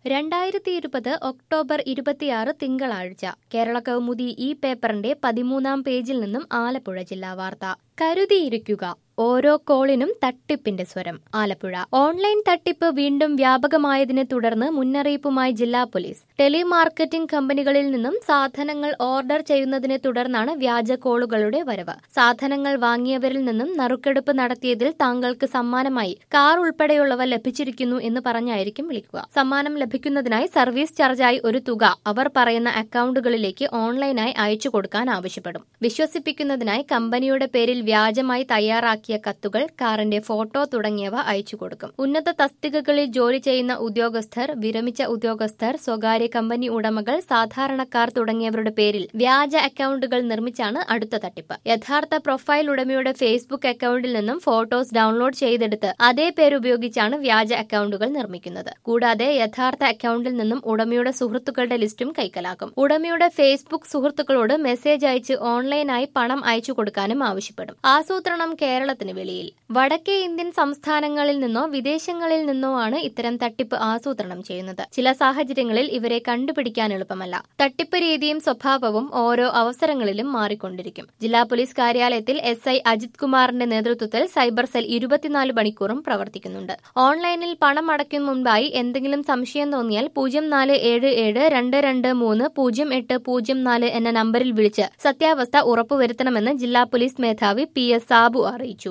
രണ്ടായിരത്തി ഇരുപത് ഒക്ടോബർ ഇരുപത്തിയാറ് തിങ്കളാഴ്ച കേരള കൗമുദി ഈ പേപ്പറിന്റെ പതിമൂന്നാം പേജിൽ നിന്നും ആലപ്പുഴ ജില്ലാ വാർത്ത കരുതിയിരിക്കുക ഓരോ കോളിനും തട്ടിപ്പിന്റെ സ്വരം ആലപ്പുഴ ഓൺലൈൻ തട്ടിപ്പ് വീണ്ടും വ്യാപകമായതിനെ തുടർന്ന് മുന്നറിയിപ്പുമായി ജില്ലാ പോലീസ് ടെലിമാർക്കറ്റിംഗ് കമ്പനികളിൽ നിന്നും സാധനങ്ങൾ ഓർഡർ ചെയ്യുന്നതിനെ തുടർന്നാണ് വ്യാജ കോളുകളുടെ വരവ് സാധനങ്ങൾ വാങ്ങിയവരിൽ നിന്നും നറുക്കെടുപ്പ് നടത്തിയതിൽ താങ്കൾക്ക് സമ്മാനമായി കാർ ഉൾപ്പെടെയുള്ളവ ലഭിച്ചിരിക്കുന്നു എന്ന് പറഞ്ഞായിരിക്കും വിളിക്കുക സമ്മാനം ലഭിക്കുന്നതിനായി സർവീസ് ചാർജായി ഒരു തുക അവർ പറയുന്ന അക്കൗണ്ടുകളിലേക്ക് ഓൺലൈനായി അയച്ചു കൊടുക്കാൻ ആവശ്യപ്പെടും വിശ്വസിപ്പിക്കുന്നതിനായി കമ്പനിയുടെ പേരിൽ വ്യാജമായി തയ്യാറാക്കിയ കത്തുകൾ കാറിന്റെ ഫോട്ടോ തുടങ്ങിയവ അയച്ചു കൊടുക്കും ഉന്നത തസ്തികകളിൽ ജോലി ചെയ്യുന്ന ഉദ്യോഗസ്ഥർ വിരമിച്ച ഉദ്യോഗസ്ഥർ സ്വകാര്യ കമ്പനി ഉടമകൾ സാധാരണക്കാർ തുടങ്ങിയവരുടെ പേരിൽ വ്യാജ അക്കൗണ്ടുകൾ നിർമ്മിച്ചാണ് അടുത്ത തട്ടിപ്പ് യഥാർത്ഥ പ്രൊഫൈൽ ഉടമയുടെ ഫേസ്ബുക്ക് അക്കൗണ്ടിൽ നിന്നും ഫോട്ടോസ് ഡൗൺലോഡ് ചെയ്തെടുത്ത് അതേ പേരുപയോഗിച്ചാണ് വ്യാജ അക്കൗണ്ടുകൾ നിർമ്മിക്കുന്നത് കൂടാതെ യഥാർത്ഥ അക്കൗണ്ടിൽ നിന്നും ഉടമയുടെ സുഹൃത്തുക്കളുടെ ലിസ്റ്റും കൈക്കലാക്കും ഉടമയുടെ ഫേസ്ബുക്ക് സുഹൃത്തുക്കളോട് മെസ്സേജ് അയച്ച് ഓൺലൈനായി പണം അയച്ചു കൊടുക്കാനും ആവശ്യപ്പെടും ആസൂത്രണം കേരളത്തിന് വെളിയിൽ വടക്കേ ഇന്ത്യൻ സംസ്ഥാനങ്ങളിൽ നിന്നോ വിദേശങ്ങളിൽ നിന്നോ ആണ് ഇത്തരം തട്ടിപ്പ് ആസൂത്രണം ചെയ്യുന്നത് ചില സാഹചര്യങ്ങളിൽ ഇവരെ കണ്ടുപിടിക്കാൻ എളുപ്പമല്ല തട്ടിപ്പ് രീതിയും സ്വഭാവവും ഓരോ അവസരങ്ങളിലും മാറിക്കൊണ്ടിരിക്കും ജില്ലാ പോലീസ് കാര്യാലയത്തിൽ എസ് ഐ അജിത് കുമാറിന്റെ നേതൃത്വത്തിൽ സൈബർ സെൽ ഇരുപത്തിനാല് മണിക്കൂറും പ്രവർത്തിക്കുന്നുണ്ട് ഓൺലൈനിൽ പണം അടയ്ക്കും മുൻപായി എന്തെങ്കിലും സംശയം തോന്നിയാൽ പൂജ്യം നാല് ഏഴ് ഏഴ് രണ്ട് രണ്ട് മൂന്ന് പൂജ്യം എട്ട് പൂജ്യം നാല് എന്ന നമ്പറിൽ വിളിച്ച് സത്യാവസ്ഥ ഉറപ്പുവരുത്തണമെന്ന് ജില്ലാ പോലീസ് മേധാവി പി എസ് സാബു അറിയിച്ചു